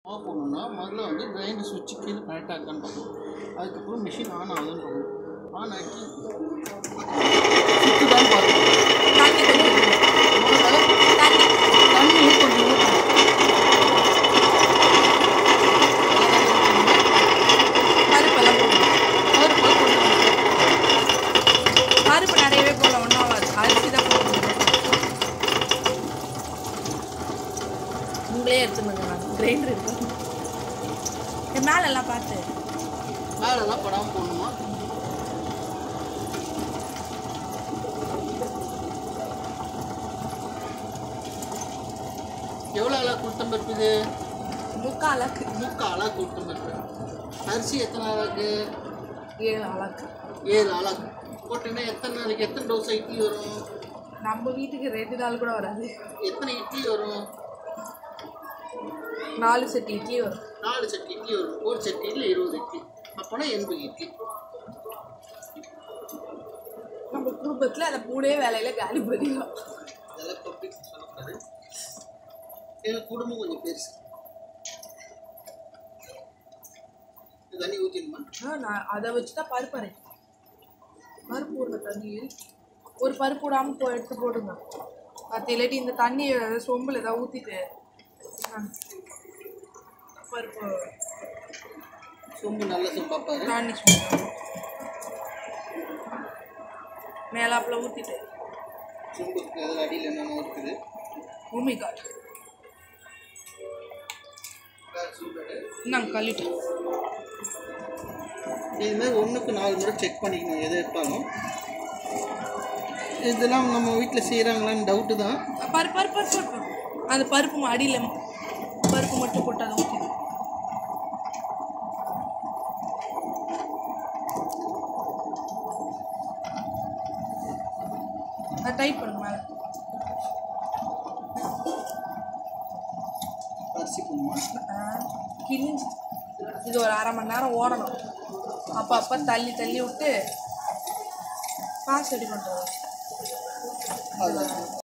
Of பண்ணணும்னா முதல்ல வந்து கிரைண்டர் சுவிட்சு கீழே கரெக்டாக இருக்கான்னு பார்க்கணும் அதுக்கப்புறம் மிஷின் ஆன் ஆகுதுன்னு பார்க்கணும் ஆன் ஆக்கி சுற்றுதான்னு பார்க்கணும் தண்ணி கொஞ்சம் ஊத்தணும். முதல்ல தண்ணி தண்ணி கொஞ்சம் ஊற்றணும் பருப்பெல்லாம் போடணும் பருப்பு கொஞ்சம் பருப்பு நிறையவே போடல ஒன்றும் ஆகாது அரிசி தான் போடணும் உங்களே எடுத்துருங்க நான் கிரைண்டர் இருக்கும் என் மேலெல்லாம் பார்த்து மேலெல்லாம் படாமல் போடணுமா எவ்வளோ அளவு குத்தம் பருப்பு இது முக்கால் அலக்கு முக்கால் அளவு குத்தம் பருப்பு அரிசி எத்தனை அளவுக்கு ஏழு அலக்கு ஏழு அளவு போட்டீங்கன்னா எத்தனை நாளைக்கு எத்தனை தோசை இட்லி வரும் நம்ம வீட்டுக்கு ரெண்டு நாள் கூட வராது எத்தனை இட்லி வரும் நாலு செட் இட்லி வரும் நாலு சட்டி இட்லி வரும் ஒரு சட்டியில் இருபது இட்லி அப்போனா எண்பது இட்லி நம்ம குடும்பத்தில் அந்த மூணே வேலையில் காலி பண்ணிடும் அதெல்லாம் பப்ளிக் சொல்லக்கூடாது எங்கள் குடும்பம் கொஞ்சம் பெருசு இது தண்ணி ஊற்றிடுமா ஆ நான் அதை வச்சு தான் பருப்பு அரைக்கும் பருப்பு போடுற தண்ணி ஒரு பருப்பு விடாமல் போ எடுத்து போடுங்க அது இல்லாட்டி இந்த தண்ணி சொம்பில் ஏதாவது ஊற்றிட்டு பருப்பு சொம்பு நல்ல சொம்பா பாரு தண்ணி சொம்பு மேலாப்பில் ஊற்றிட்டு சொம்புக்கு அதில் அடியில் என்னென்ன இருக்குது பூமி காட் நாங்கள் கழுவிட்டோம் இதுமாதிரி ஒன்றுக்கு நாலு முறை செக் பண்ணிக்கணும் எதை எடுத்தாலும் இதெல்லாம் நம்ம வீட்டில் செய்கிறாங்களான்னு டவுட்டு தான் பருப்பு பருப்பு பருப்பு பருப்பு அந்த பருப்பு அடியில் பருப்பு மட்டும் போட்டு அதை ஊற்றிடு அதை டைட் பண்ணுங்க மேலே அரிசி போடணுமா கிழிஞ்சு இது ஒரு அரை மணி நேரம் ஓடணும் அப்போ அப்போ தள்ளி தள்ளி விட்டு காசு ரெடி பண்ணுறது அது